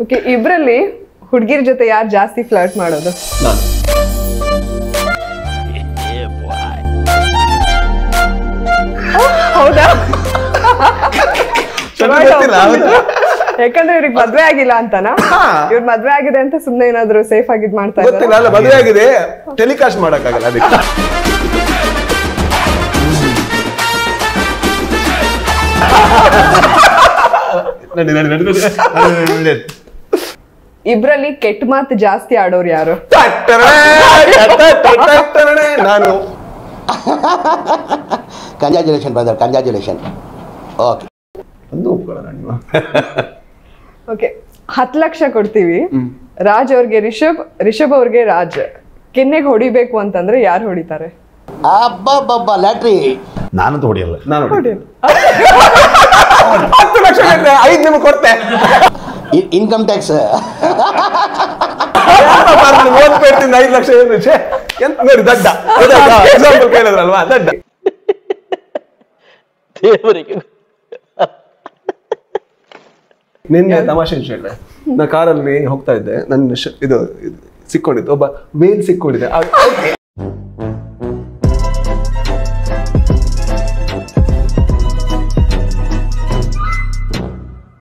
Okay ಇಬ್ರಲ್ಲಿ ಹುಡ್ಗಿರ್ ಜೊತೆ ಯಾರು ಜಾಸ್ತಿ ಫ್ಲರ್ಟ್ ಮಾಡೋದು ನಾನು ಹೌದಾ ನನಗೆ ಗೊತ್ತಿಲ್ಲ, ಹೌದಾ? ಯಾಕಂದ್ರೆ ಇವ್ರಿಗೆ ಮದ್ವೆ ಆಗಿಲ್ಲ ಅಂತನಾ ಹಾ. ಇವ್ರ ಮದ್ವೆ ಆಗಿದೆ ಅಂತ ಸುಮ್ನೆ ಏನಾದ್ರು ಸೇಫ್ ಆಗಿದ್ ಮಾಡ್ತಾ ಗೊತ್ತಿಲ್ಲ ಇದ್ದಾರೆ ಅಲ್ಲ ಮದುವೆ ಆಗಿದೆ ಟೆಲಿಕಾಸ್ಟ್ ಮಾಡಕ್ಕಾಗಲ್ಲ ಅದಕ್ಕೆ ನಡಿ ನಡಿ ನಡಿ ನಡಿ. ನಡಿ, ನಡಿ, ನಡಿ. ಇಬ್ರಲ್ಲಿ ಕೆಟ್ಟ ಮಾತು ಜಾಸ್ತಿ ಆಡೋರು ಯಾರು ಟಟ್ಟರೇ, ಟಟ್ಟರೇ, ನಾನು ಕಂಗ್ರ್ಯಾಚುಲೇಷನ್ ಬ್ರದರ್ ಕಂಗ್ರ್ಯಾಚುಲೇಷನ್ ಓಕೆ ಒಂದು ಒಪ್ಕೊಳ್ಳೋಣ ನೀವು ಓಕೆ ಹತ್ ಲಕ್ಷ ಕೊಡ್ತೀವಿ ರಾಜ್ ಅವ್ರಿಗೆ ರಿಷಬ್ ರಿಷಬ್ ಅವ್ರಿಗೆ ರಾಜ್ ಕೆನ್ನೆಗೆ ಹೊಡಿಬೇಕು ಅಂತಂದ್ರೆ ಯಾರು ಹೊಡಿತಾರೆ ಅಬ್ಬಬ್ಬಬ್ಬ ಲ್ಯಾಟ್ರಿ ನಾನಂತೂ ಹೊಡಿಯಲ್ಲ ನಾನು ಹೊಡಿತೀನಿ. ಹತ್ತು ಲಕ್ಷ ಬೇಕಾ? ಐದು ನಿಮಗೆ ಕೊಡ್ತೆ ಇನ್ಕಮ್ ಟ್ಯಾಕ್ಸ್ ಮೂವತ್ತು ಪೇಟಿಂದ ಐದು ಲಕ್ಷ ಏನು ಛೆ, ಎಂತ ನೋಡಿ ದಡ್ಡ ಎಕ್ಸಾಂಪಲ್ ಕೇಳಿದ್ರಲ್ವಾ ದಡ್ಡ ದೇವರಿಗೆ ನಿನ್ನೆ ತಮಾಷೆ ವಿಷಯ ಹೇಳ್ದೆ ನಾ ಕಾರಲ್ಲಿ ಹೋಗ್ತಾ ಇದ್ದೆ ನನ್ನ ಶ- ಇದು ಇದು ಸಿಕ್ಕೊಂಡಿತ್ತು ಒಬ್ಬ ವೇಲ್ ಸಿಕ್ಕೊಂಡಿದೆ ಆ-